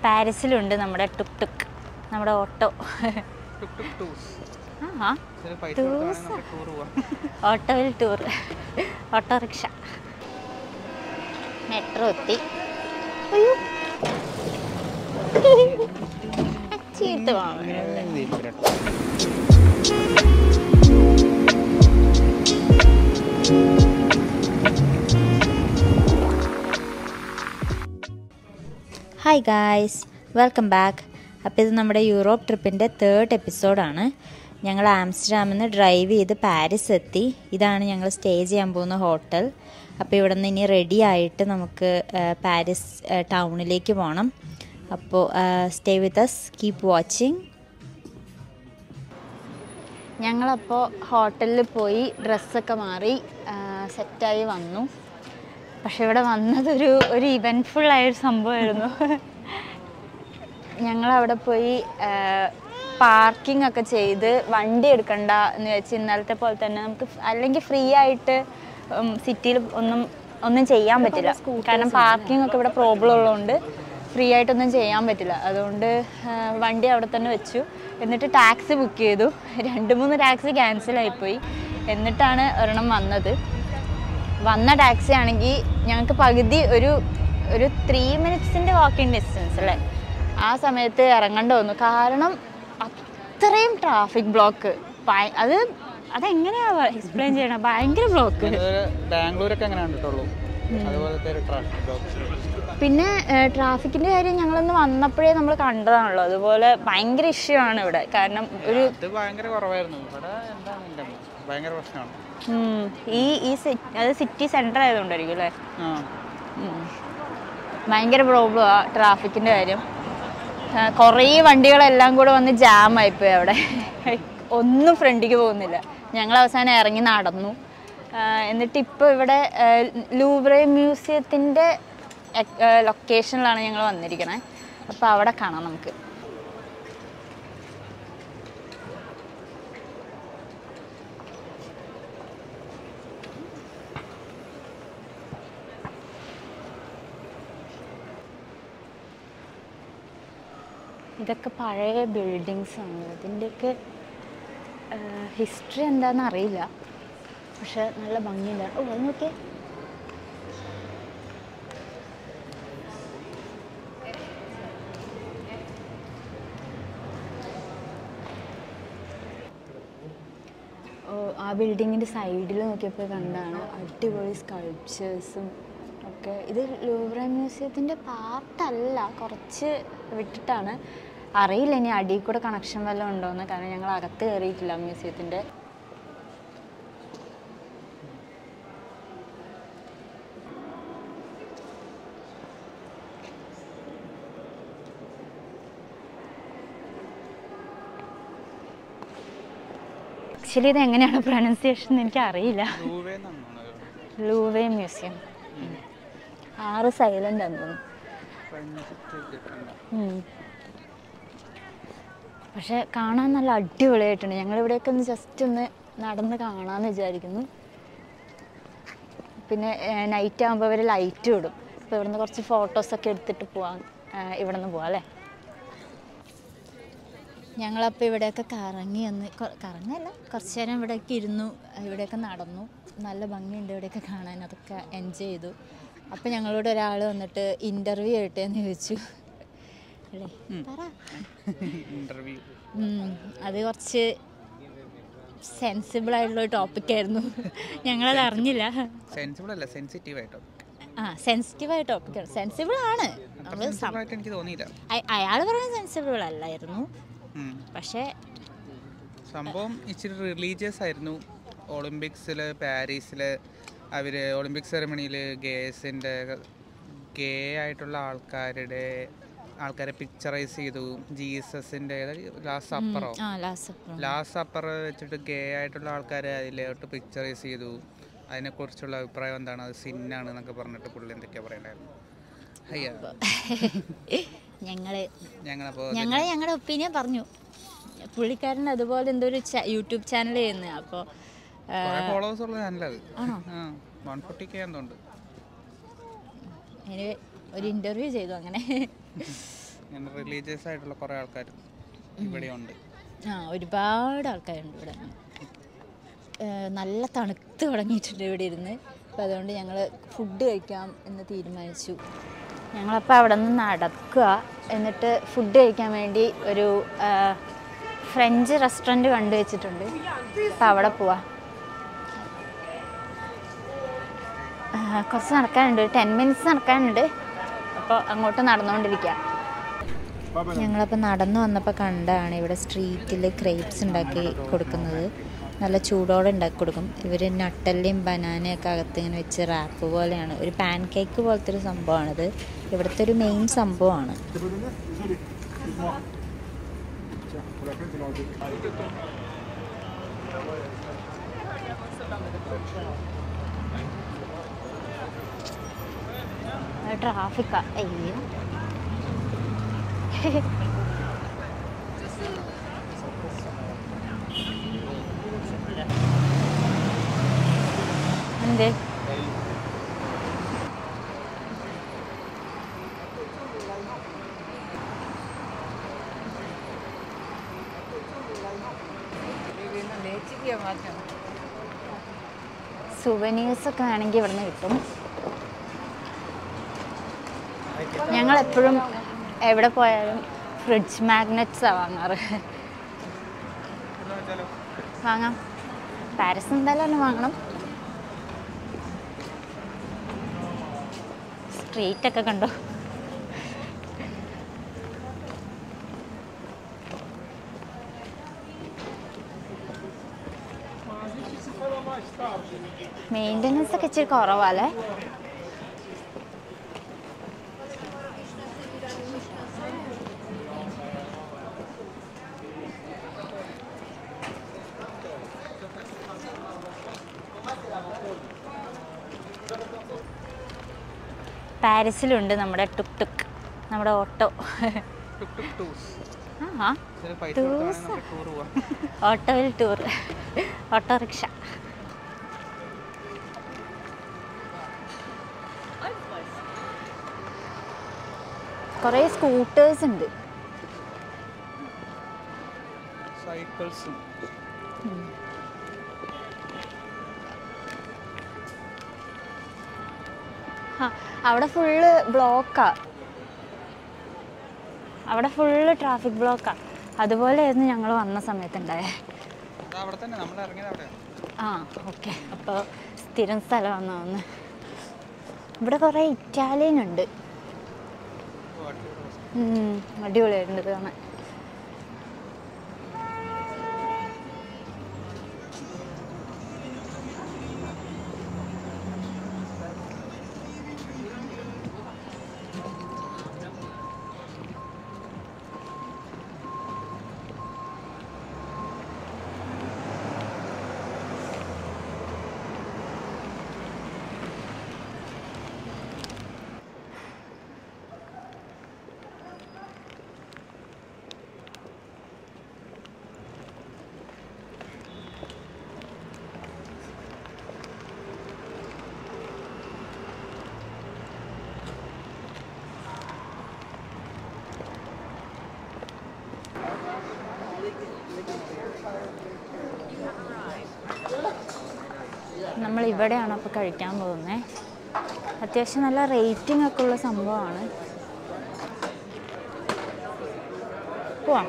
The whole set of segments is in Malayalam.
പാരീസിലുണ്ട് നമ്മുടെ ടുക് ടുക് നമ്മുടെ ഓട്ടോ ടുക് ടുക് ടൂസ് ആ ഇതിന് പൈസ കൊടുത്താണെങ്കിൽ നമുക്ക് ടൂർ പോവാം ഓട്ടോയിൽ ടൂർ ഓട്ടോറിക്ഷ മെട്രോ എത്തി അയ്യോ. ചീത്ത വാങ്ങണല്ലേ. ഹായ് ഗായ്സ് വെൽക്കം ബാക്ക് അപ്പോൾ ഇത് നമ്മുടെ യൂറോപ്പ് ട്രിപ്പിൻ്റെ തേർഡ് എപ്പിസോഡാണ് ഞങ്ങൾ ആംസ്റ്റർഡാമിൽ നിന്ന് ഡ്രൈവ് ചെയ്ത് പാരീസ് എത്തി ഇതാണ് ഞങ്ങൾ സ്റ്റേ ചെയ്യാൻ പോകുന്ന ഹോട്ടൽ അപ്പോൾ ഇവിടെ നിന്ന് ഇനി റെഡി ആയിട്ട് നമുക്ക് ആ, പാരീസ് ആ, ടൗണിലേക്ക് പോകണം അപ്പോൾ stay with us keep watching ഞങ്ങളപ്പോൾ ഹോട്ടലിൽ പോയി ഡ്രസ്സൊക്കെ മാറി സെറ്റായി വന്നു പക്ഷെ ഇവിടെ വന്നതൊരു ഒരു ഇവൻറ്റ്ഫുൾ ആയൊരു സംഭവമായിരുന്നു ഞങ്ങളവിടെ പോയി പാർക്കിംഗ് ഒക്കെ ചെയ്ത് വണ്ടി എടുക്കണ്ട എന്ന് വെച്ച് ഇന്നലത്തെ പോലെ തന്നെ നമുക്ക് അല്ലെങ്കിൽ ഫ്രീ ആയിട്ട് സിറ്റിയിൽ ഒന്നും ഒന്നും ചെയ്യാൻ പറ്റില്ല കാരണം പാർക്കിംഗ് ഒക്കെ ഇവിടെ പ്രോബ്ലം ഉള്ളതുകൊണ്ട് ഫ്രീ ആയിട്ടൊന്നും ചെയ്യാൻ പറ്റില്ല അതുകൊണ്ട് ആ, വണ്ടി അവിടെ തന്നെ വെച്ചു എന്നിട്ട് ടാക്സി ബുക്ക് ചെയ്തു രണ്ട് മൂന്ന് ടാക്സി ക്യാൻസൽ ആയിപ്പോയി എന്നിട്ടാണ് ഒരെണ്ണം വന്നത് വന്ന ടാക്സി ആണെങ്കിൽ ഞങ്ങൾക്ക് പകുതി ഒരു ഒരു ത്രീ മിനിറ്റ്സിൻ്റെ വാക്കിംഗ് ഡിസ്റ്റൻസ് അല്ലേ ആ സമയത്ത് ഇറങ്ങേണ്ട വന്നു കാരണം അത്രയും ട്രാഫിക് ബ്ലോക്ക് അത് അതെങ്ങനെയാ എക്സ്പ്ലെയിൻ ചെയ്യണം ഭയങ്കര ബ്ലോക്ക് അതുപോലെ ബാംഗ്ലൂരൊക്കെ അങ്ങനെ കണ്ടിട്ടുള്ളൂ അതുപോലത്തെ ഒരു ട്രാഫിക് ബ്ലോക്ക് പിന്നെ ട്രാഫിക്കിൻ്റെ കാര്യം ഞങ്ങളൊന്ന് വന്നപ്പോഴേ നമ്മൾ കണ്ടതാണല്ലോ അതുപോലെ ഭയങ്കര ഇഷ്യൂ ആണ് ഇവിടെ കാരണം ഒരു ഇത് ഭയങ്കര കുറവായിരുന്നു ഇവിടെ എന്താണ് എൻ്റെ അമ്മ? ഭയങ്കര പ്രശ്നമാണ് ഉം, ഈ ഈ സി- അത് സിറ്റി സെൻറ്റർ ആയതുകൊണ്ടായിരിക്കും അല്ലേ ആ ഉം. ഭയങ്കര പ്രോബ്ലമാണ് ട്രാഫിക്കിൻ്റെ കാര്യം ആ, കുറേ വണ്ടികളെല്ലാം കൂടെ വന്ന് ജാം ആയിപ്പോയി അവിടെ ഒന്നും ഫ്രണ്ടിക്ക് പോകുന്നില്ല ഞങ്ങൾ അവസാനം ഇറങ്ങി നടന്നു ആ, എന്നിട്ട് ഇപ്പോൾ ഇവിടെ ആ, ലൂബ്രെ മ്യൂസിയത്തിൻ്റെ ലൊക്കേഷനിലാണ് ഞങ്ങൾ വന്നിരിക്കണേ അപ്പോൾ അവിടെ കാണാം നമുക്ക് ഇതൊക്കെ പഴയ ബിൽഡിങ്സ് ആണ് ഇതിൻ്റെയൊക്കെ ഹിസ്റ്ററി എന്താണെന്ന് അറിയില്ല പക്ഷെ നല്ല ഭംഗിയുണ്ട് ഓ അത് നോക്കിയേ ഓ ആ ബിൽഡിങ്ങിൻ്റെ സൈഡിൽ നോക്കിയപ്പോൾ കണ്ടാണ് അടിപൊളി സ്കൾപ്ചേഴ്സും ഒക്കെ ഇത് ലൂബ്ര മ്യൂസിയത്തിൻ്റെ പാർട്ടല്ല കുറച്ച് വിട്ടിട്ടാണ് അറിയില്ല ഇനി അടിയിൽ കൂടെ കണക്ഷൻ വല്ലതും ഉണ്ടോയെന്ന് കാരണം ഞങ്ങൾ അകത്ത് കയറിയിട്ടില്ല മ്യൂസിയത്തിൻ്റെ ആക്ച്വലി ഇത് എങ്ങനെയാണ് പ്രൊനൗൺസിയേഷൻ എന്ന് എനിക്ക് അറിയില്ല ദൂവേന്നാണ് തോന്നുന്നത്. ലൂവേ മ്യൂസിയം ആറ് സൈലൻ്റ് ആണെന്ന് തോന്നുന്നു ഫ്രഞ്ച് ചെയ്തിട്ടുണ്ട്. ഉം. പക്ഷെ കാണാൻ നല്ല അടിപൊളിയായിട്ടുണ്ട് ഞങ്ങൾ ഇവിടെയൊക്കെ ഒന്ന് ജസ്റ്റ് ഒന്ന് നടന്ന് കാണാമെന്ന് വിചാരിക്കുന്നു പിന്നെ നൈറ്റ് ആകുമ്പോൾ അവർ ലൈറ്റ് വിടും അപ്പോൾ ഇവിടുന്ന് കുറച്ച് ഫോട്ടോസൊക്കെ എടുത്തിട്ട് പോവാം ഇവിടെ നിന്ന് പോവാം അല്ലേ ഞങ്ങളപ്പോൾ ഇവിടെയൊക്കെ കറങ്ങി ഒന്ന് കൊ- കറങ്ങല്ല കുറച്ച് നേരം ഇവിടെയൊക്കെ ഇരുന്നു ഇവിടെയൊക്കെ നടന്നു നല്ല ഭംഗിയുണ്ട് ഇവിടെയൊക്കെ കാണാൻ അതൊക്കെ എൻജോയ് ചെയ്തു അപ്പോൾ ഞങ്ങളോട് ഒരാൾ വന്നിട്ട് ഇൻ്റർവ്യൂ ചെയ്യട്ടെ എന്ന് ചോദിച്ചു അല്ലേ പറ ഇന്റർവ്യൂ ഉം, അത് കുറച്ച് സെൻസിബിൾ ആയിട്ടുള്ള ടോപ്പിക്കായിരുന്നു ഞങ്ങളത് അറിഞ്ഞില്ല സെൻസിബിൾ അല്ല സെൻസിറ്റീവ് ആയിട്ടോ ആ സെൻസിറ്റീവായ ടോപ്പിക്കാണ് സെൻസിബിൾ ആണ് നമ്മൾ സെൻസിബിൾ ആയിട്ട് എനിക്ക് തോന്നിയില്ല അയാൾ പറയുന്നത് സെൻസിബിൾ അല്ലായിരുന്നു ഉം. പക്ഷേ സംഭവം ഇച്ചിരി റിലീജിയസ് ആയിരുന്നു ഒളിമ്പിക്സിൽ പാരീസിൽ അവർ ഒളിമ്പിക് സെറമണിയിൽ ഗേസിൻ്റെ ഗേ ആയിട്ടുള്ള ആൾക്കാരുടെ ആൾക്കാരെ പിക്ചറൈസ് ചെയ്തു ജീസസിൻ്റെ ലാസ്റ്റ് അപ്പറോ ആ ലാസ്റ്റ് ലാസ്റ്റ് അപ്പർ വെച്ചിട്ട് ഗേ ആയിട്ടുള്ള ആൾക്കാരെ അതിലോട്ട് പിക്ചറൈസ് ചെയ്തു അതിനെക്കുറിച്ചുള്ള അഭിപ്രായം എന്താണ് അത് സിന്നാണ് എന്നൊക്കെ പറഞ്ഞിട്ട് പുള്ളി എന്തൊക്കെയാണ് പറയണ്ടായിരുന്നു അയ്യ ഞങ്ങള് ഞങ്ങളപ്പോൾ ഞങ്ങൾ ഞങ്ങളുടെ ഒപ്പീനിയൻ പറഞ്ഞു പുള്ളിക്കാരൻ അതുപോലെ എന്തോ ഒരു യൂട്യൂബ് ചാനൽ ചെയ്യുന്നത് അപ്പോൾ ഫോളോവേഴ്സ് ഉള്ള ചാനലത് ആണോ? ആ വൺ ഫോർട്ടി കെ എന്തുണ്ട് ഒരു ഇൻ്റർവ്യൂ ചെയ്തു അങ്ങനെ ഇങ്ങനെ റിലീജിയസ് ആയിട്ടുള്ള കുറേ ആൾക്കാർ ഇവിടെയുണ്ട് ആ ഒരുപാട് ആൾക്കാരുണ്ട് ഇവിടെ ഏഹ് നല്ല തണുത്ത് തുടങ്ങിയിട്ടുണ്ട് ഇവിടെ ഇരുന്ന് അപ്പോൾ അതുകൊണ്ട് ഞങ്ങൾ ഫുഡ് കഴിക്കാം എന്ന് തീരുമാനിച്ചു ഞങ്ങളപ്പോൾ അവിടെ നിന്ന് നടക്കുക എന്നിട്ട് ഫുഡ് കഴിക്കാൻ വേണ്ടി ഒരു ആ, ഫ്രഞ്ച് റെസ്റ്റോറൻറ്റ് കണ്ടു വെച്ചിട്ടുണ്ട് അപ്പോൾ അവിടെ പോവാം ആ, കുറച്ച് നടക്കാനുണ്ട് ഒരു ടെൻ മിനിറ്റ്സ് നടക്കാനുണ്ട് അപ്പോൾ അങ്ങോട്ട് നടന്നുകൊണ്ടിരിക്കുക ഞങ്ങളപ്പോൾ നടന്നു വന്നപ്പോൾ കണ്ടാണ് ഇവിടെ സ്ട്രീറ്റിൽ ക്രേപ്സ് ഉണ്ടാക്കി കൊടുക്കുന്നത് നല്ല ചൂടോടെ ഉണ്ടാക്കി കൊടുക്കും ഇവർ നട്ടല്ലിയും ബനാനയൊക്കെ അകത്ത് ഇങ്ങനെ വെച്ച് റാപ്പ് പോലെയാണ് ഒരു പാൻ കേക്ക് പോലത്തെ ഒരു സംഭവമാണിത് ഇവിടുത്തെ ഒരു മെയിൻ സംഭവമാണ് ട്രാഫിക്കാ അയ്യോ എന്തേ സുവനീഴ്സ് ഒക്കെ വേണമെങ്കിൽ ഇവിടുന്ന് കിട്ടും ഞങ്ങൾ എപ്പോഴും എവിടെ പോയാലും ഫ്രിഡ്ജ് മാഗ്നറ്റ്സാണ് വാങ്ങാറ് വാങ്ങാം പാരസ് എന്തായാലും തന്നെ വാങ്ങണം സ്ട്രീറ്റ് ഒക്കെ കണ്ടോ മെയിൻ്റനൻസ് ഒക്കെ ഇച്ചിരി കുറവാല്ലേ പാരീസിലുണ്ട് നമ്മുടെ ടുക് ടുക് നമ്മുടെ ഓട്ടോ ടുക് ടുക് ടൂസ് ആ ഇതിന് പൈസ കൊടുക്കുകയാണെങ്കിൽ നമുക്ക് ടൂർ പോവാം ഓട്ടോയിൽ ടൂർ ഓട്ടോറിക്ഷ കുറേ സ്കൂട്ടേഴ്സ് ഉണ്ട് സൈക്കിൾസും ആ അവിടെ ഫുള്ള് ബ്ലോക്കാ അവിടെ ഫുള്ള് ട്രാഫിക് ബ്ലോക്കാ അതുപോലെയായിരുന്നു ഞങ്ങൾ വന്ന സമയത്തുണ്ടായേ അത് അവിടെ തന്നെ നമ്മൾ ഇറങ്ങിയത് അവിടെ ആ ഓക്കെ അപ്പോൾ സ്ഥിരം സ്ഥലമാണ് ഒന്ന് ഇവിടെ കുറേ ഇറ്റാലിയൻ ഉണ്ട് ഉം, അടിപൊളിയായിട്ടുണ്ട് ഇത് കാണാൻ നമ്മൾ ഇവിടെയാണ് അപ്പോൾ കഴിക്കാൻ പോകുന്നത് അത്യാവശ്യം നല്ല റേറ്റിംഗ് ഒക്കെ ഉള്ള സംഭവമാണ് പോവാം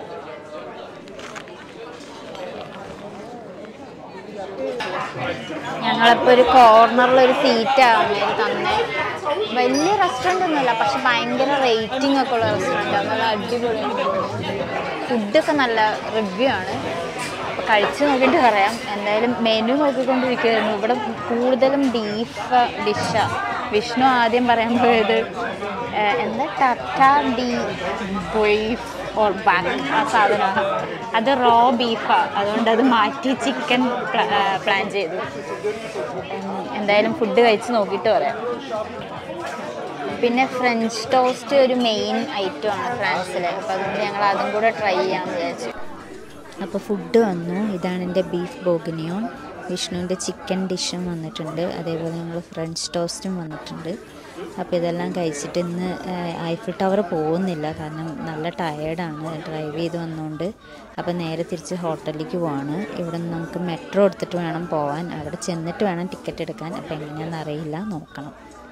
ഞങ്ങളിപ്പോൾ ഒരു കോർണറിൽ ഒരു സീറ്റാണ് തന്നെ വലിയ റെസ്റ്റോറൻ്റ് ഒന്നുമല്ല പക്ഷെ ഭയങ്കര റേറ്റിംഗ് ഒക്കെ ഉള്ള റെസ്റ്റോറൻറ്റാണ് നല്ല അടിപൊളിയാണ് ഫുഡൊക്കെ നല്ല റിവ്യൂ ആണ് അപ്പോൾ കഴിച്ച് നോക്കിയിട്ട് പറയാം എന്തായാലും മെനു നോക്കിക്കൊണ്ടിരിക്കുകയായിരുന്നു ഇവിടെ കൂടുതലും ബീഫ് ഡിഷാണ് വിഷ്ണു ആദ്യം പറയാൻ പോയത് ഏഹ്, എന്താ ടട്ട ഡി ബീഫ് ഓർ ബാക്ക് ആ സാധനമാണ് അത് റോ ബീഫാണ് അതുകൊണ്ട് അത് മാറ്റി ചിക്കൻ പ്ലാൻ ചെയ്തു ഉം, എന്തായാലും ഫുഡ് കഴിച്ച് നോക്കിയിട്ട് പറയാം പിന്നെ ഫ്രഞ്ച് ടോസ്റ്റ് ഒരു മെയിൻ ഐറ്റം ആണ് ഫ്രാൻസിൽ അപ്പോൾ അതുകൊണ്ട് ഞങ്ങൾ അതും കൂടെ ട്രൈ ചെയ്യാമെന്ന് വിചാരിച്ചു അപ്പോൾ ഫുഡ് വന്നു ഇതാണ് എൻ്റെ ബീഫ് ബോഗിനിയോൺ വിഷ്ണുവിൻ്റെ ചിക്കൻ ഡിഷും വന്നിട്ടുണ്ട് അതേപോലെ ഞങ്ങൾ ഫ്രഞ്ച് ടോസ്റ്റും വന്നിട്ടുണ്ട് അപ്പോൾ ഇതെല്ലാം കഴിച്ചിട്ട് ഇന്ന് ഏഹ്, ഐഫിൾ ടവർ പോകുന്നില്ല കാരണം നല്ല ടയേർഡാണ് ഡ്രൈവ് ചെയ്ത് വന്നുകൊണ്ട് അപ്പോൾ നേരെ തിരിച്ച് ഹോട്ടലിലേക്ക് പോവാണ് ഇവിടെ നിന്ന് നമുക്ക് മെട്രോ എടുത്തിട്ട് വേണം പോവാൻ അവിടെ ചെന്നിട്ട് വേണം ടിക്കറ്റ് എടുക്കാൻ അപ്പോൾ എങ്ങനെയാണെന്ന് അറിയില്ല നോക്കണം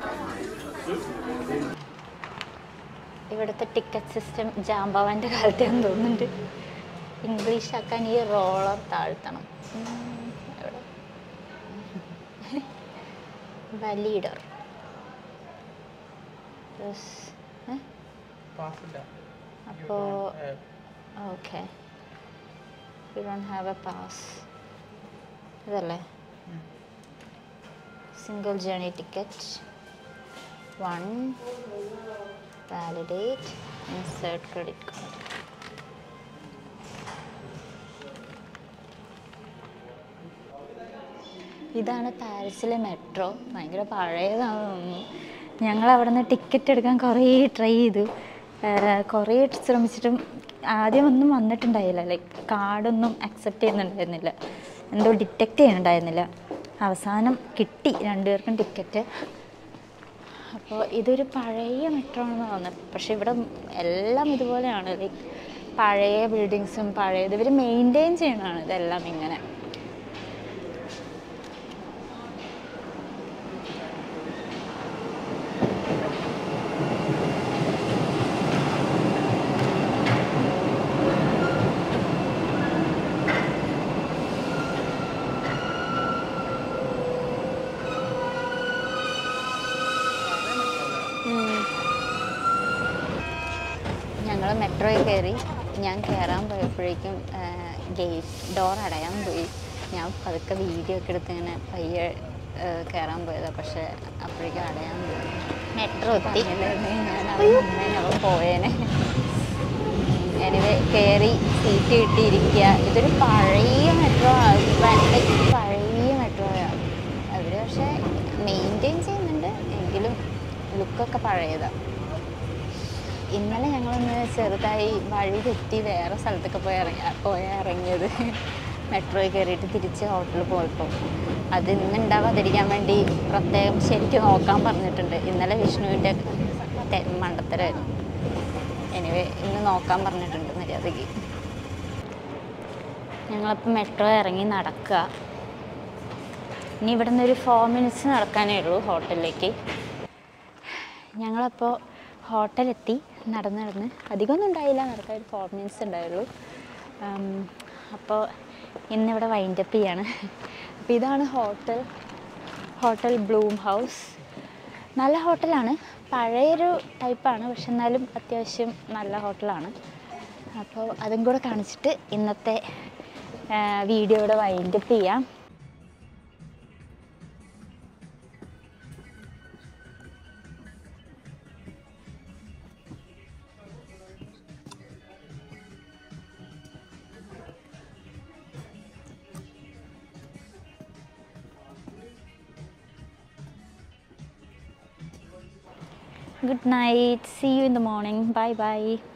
ഇവിടുത്തെ ടിക്കറ്റ് സിസ്റ്റം ജാമ്പവാൻ്റെ കാലത്തെന്ന് തോന്നുന്നുണ്ട് ഇംഗ്ലീഷ് ആക്കാൻ ഈ റോളർ താഴ്ത്തണം ഉം, എവിടെ? വലീഡർ Yes. ഏ? അപ്പോ okay you don't have a pass ഇതല്ലേ single journey ticket one validate insert credit card ഇതാണ് പാരീസിലെ മെട്രോ ഭയങ്കര പഴയതാണ് തോന്നുന്നു ഞങ്ങൾ അവിടെ നിന്ന് ടിക്കറ്റ് എടുക്കാൻ കുറേ ട്രൈ ചെയ്തു ഏർ കുറേ ശ്രമിച്ചിട്ടും ആദ്യം ഒന്നും വന്നിട്ടുണ്ടായില്ല ലൈക്ക് കാർഡൊന്നും അക്സെപ്റ്റ് ചെയ്യുന്നുണ്ടായിരുന്നില്ല എന്തോ ഡിറ്റക്റ്റ് ചെയ്യുന്നുണ്ടായിരുന്നില്ല അവസാനം കിട്ടി രണ്ടുപേർക്കും ടിക്കറ്റ് അപ്പോൾ ഇതൊരു പഴയ മെട്രോ ആണെന്ന് തോന്നുന്നത് പക്ഷെ ഇവിടെ എല്ലാം ഇതുപോലെയാണ് ലൈക്ക് പഴയ ബിൽഡിങ്സും പഴയത് ഇവർ മെയിൻറ്റെയിൻ ചെയ്യണതാണ് ഇതെല്ലാം ഇങ്ങനെ ഞങ്ങൾ മെട്രോയിൽ കയറി ഞാൻ കയറാൻ പോയപ്പോഴേക്കും ഗേറ്റ് ഡോർ അടയാൻ പോയി ഞാൻ പതുക്കെ വീഡിയോ ഒക്കെ എടുത്ത് ഇങ്ങനെ പയ്യെ കയറാൻ പോയതാണ് പക്ഷെ അപ്പോഴേക്കും അടയാൻ പോയി മെട്രോ എത്തി ഞാൻ അവിടെ നിന്നേനെ പോയേനെ എനിവേ കയറി സീറ്റ് കിട്ടിയിരിക്കുക ഇതൊരു പഴയ മെട്രോ പഴയ മെട്രോയാണ് അവർ പക്ഷേ മെയിൻറ്റെയിൻ ചെയ്യുന്നുണ്ട് എങ്കിലും ലുക്കൊക്കെ പഴയതാണ് ഇന്നലെ ഞങ്ങളൊന്ന് ചെറുതായി വഴി തെറ്റി വേറെ സ്ഥലത്തൊക്കെ പോയി ഇറങ്ങി പോയി ഇറങ്ങിയത് മെട്രോയിൽ കയറിയിട്ട് തിരിച്ച് ഹോട്ടലിൽ പോയപ്പോൾ അത് ഇന്ന് ഉണ്ടാവാതിരിക്കാൻ വേണ്ടി പ്രത്യേകം ശരിക്കും നോക്കാൻ പറഞ്ഞിട്ടുണ്ട് ഇന്നലെ വിഷ്ണുവിൻ്റെ തെ- മണ്ടത്തരമായിരുന്നു എനിവേ ഇന്ന് നോക്കാൻ പറഞ്ഞിട്ടുണ്ട് മര്യാദയ്ക്ക് ഞങ്ങളിപ്പോൾ മെട്രോ ഇറങ്ങി നടക്കുക ഇനി ഇവിടെ നിന്ന് ഒരു ഫോർ മിനിറ്റ്സ് നടക്കാനേ ഉള്ളൂ ഹോട്ടലിലേക്ക് ഞങ്ങളപ്പോൾ ഹോട്ടലെത്തി നടന്ന് നടന്ന് അധികമൊന്നും ഉണ്ടായില്ല നടക്കാൻ ഒരു ഫോർ മിനിറ്റ്സ് ഉണ്ടായുള്ളൂ അപ്പോൾ ഇന്നിവിടെ വൈൻഡപ്പ് ചെയ്യാണ് അപ്പോൾ ഇതാണ് ഹോട്ടൽ ഹോട്ടൽ ബ്ലൂം ഹൗസ് നല്ല ഹോട്ടലാണ് പഴയൊരു ടൈപ്പാണ് പക്ഷെ എന്നാലും അത്യാവശ്യം നല്ല ഹോട്ടലാണ് അപ്പോൾ അതും കൂടെ കാണിച്ചിട്ട് ഇന്നത്തെ വീഡിയോ ഇവിടെ വൈൻഡപ്പ് ചെയ്യാം Good night. See you in the morning. Bye bye.